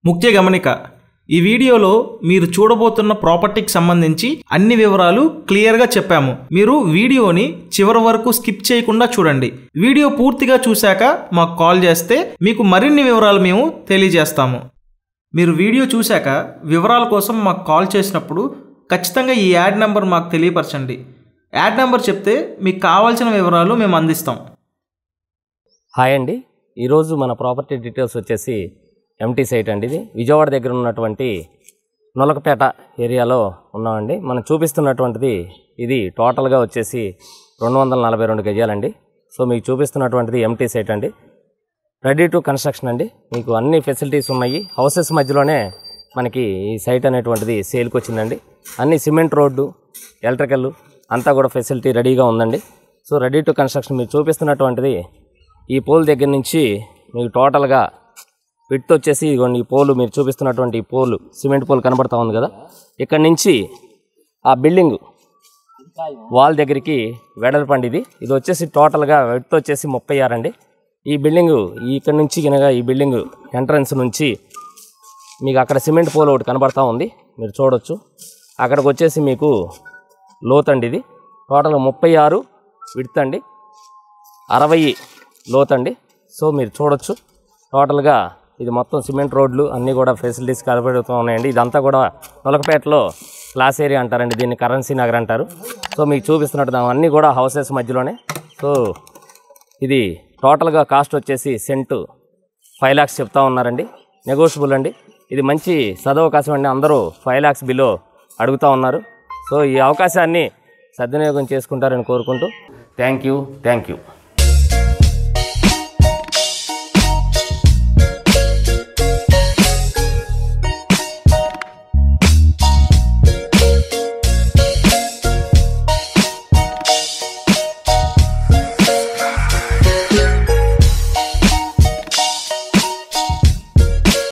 ముఖ్య గమనిక ఈ వీడియోలో మీరు చూడబోతున్న ప్రాపర్టీకి సంబంధించి అన్ని వివరాలు క్లియర్గా చెప్పాము మీరు వీడియోని చివరి వరకు స్కిప్ చేయకుండా చూడండి వీడియో పూర్తిగా చూశాక మాకు కాల్ చేస్తే మీకు మరిన్ని వివరాలు మేము తెలియజేస్తాము మీరు వీడియో చూశాక వివరాల కోసం మాకు కాల్ చేసినప్పుడు ఖచ్చితంగా ఈ యాడ్ నెంబర్ మాకు తెలియపరచండి యాడ్ నెంబర్ చెప్తే మీకు కావాల్సిన వివరాలు మేము అందిస్తాం హాయ్ అండి ఈరోజు మన ప్రాపర్టీ డీటెయిల్స్ వచ్చేసి ఎంటీ సైట్ అండి ఇది విజయవాడ దగ్గర ఉన్నటువంటి నొలకపేట ఏరియాలో ఉన్నామండి మనం చూపిస్తున్నటువంటిది ఇది టోటల్గా వచ్చేసి రెండు వందల నలభై రెండు గజాలండి సో మీకు చూపిస్తున్నటువంటిది ఎంటీ సైట్ అండి రెడీ టు కన్స్ట్రక్షన్ అండి మీకు అన్ని ఫెసిలిటీస్ ఉన్నాయి హౌసెస్ మధ్యలోనే మనకి ఈ సైట్ అనేటువంటిది సేల్కి వచ్చిందండి అన్ని సిమెంట్ రోడ్డు ఎలక్ట్రికల్ అంతా కూడా ఫెసిలిటీ రెడీగా ఉందండి సో రెడీ టు కన్స్ట్రక్షన్ మీరు చూపిస్తున్నటువంటిది ఈ పోల్ దగ్గర నుంచి మీకు టోటల్గా విడ్త్ వచ్చేసి ఇదిగోండి ఈ పోలు మీరు చూపిస్తున్నటువంటి ఈ పోలు సిమెంట్ పోల్ కనబడతా ఉంది కదా ఇక్కడ నుంచి ఆ బిల్డింగ్ వాల్ దగ్గరికి వెడల్పండి ఇది ఇది వచ్చేసి టోటల్గా విడ్త్ వచ్చేసి ముప్పై ఆరు అండి ఈ బిల్డింగ్ ఇక్కడ నుంచి కనుక ఈ బిల్డింగ్ ఎంట్రన్స్ నుంచి మీకు అక్కడ సిమెంట్ పోల్ ఒకటి కనబడతా ఉంది మీరు చూడొచ్చు అక్కడికి వచ్చేసి మీకు లోతండి ఇది టోటల్గా ముప్పై ఆరు విడ్త్ అండి అరవై లోతండి సో మీరు చూడొచ్చు టోటల్గా ఇది మొత్తం సిమెంట్ రోడ్లు అన్నీ కూడా ఫెసిలిటీస్ కనబడుతూ ఉన్నాయండి ఇదంతా కూడా నొలకపేటలో క్లాస్ ఏరియా అంటారండి దీన్ని కరెన్సీ నగర్ అంటారు సో మీకు చూపిస్తున్నట్టు అన్నీ కూడా హౌసెస్ మధ్యలోనే సో ఇది టోటల్గా కాస్ట్ వచ్చేసి సెంట్ ఫైవ్ ల్యాక్స్ చెప్తా ఉన్నారండి నెగోషియబుల్ అండి ఇది మంచి సదవకాశం అండి అందరూ ఫైవ్ ల్యాక్స్ బిలో అడుగుతూ ఉన్నారు సో ఈ అవకాశాన్ని సద్వినియోగం చేసుకుంటారని కోరుకుంటూ థ్యాంక్ యూ థ్యాంక్ యూ